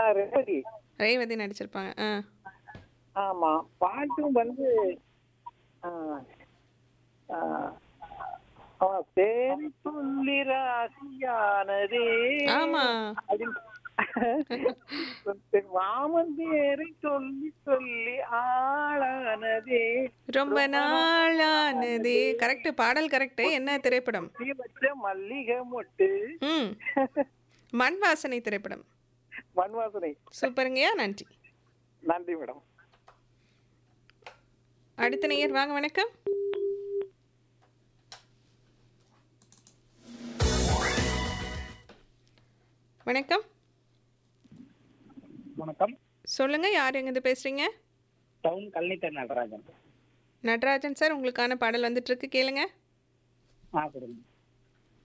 ரேவதி ரேவதி நடிச்சிருப்பாங்க ஆ ஆமா பாட்டும் வந்து ஆ, ஆ, ஆ, தேன் சொல்லி ராசியானதே ஆமா அப்படின்னு மாமன் பேரை சொல்லி சொல்லி ஆளானதே ரொம்ப நாளானது கரெக்ட் பாடல் கரெக்ட் என்ன திரைப்படம் தீ வச்ச மல்லிகை மொட்டு ம் மண் வாசனை திரைப்படம் மண் வாசனை சூப்பருங்கய்யா நன்றி நன்றி மேடம் அடுத்த நேயர் வாங்க வணக்கம் வணக்கம் வணக்கம் சொல்லுங்க யார் எங்கிருந்து பேசுறீங்க டவுன் கல்னித்தர் நடராஜன் நடராஜன் சார் உங்களுக்கான பாடல் வந்துட்டு இருக்கு கேளுங்க ஆ கொடுங்க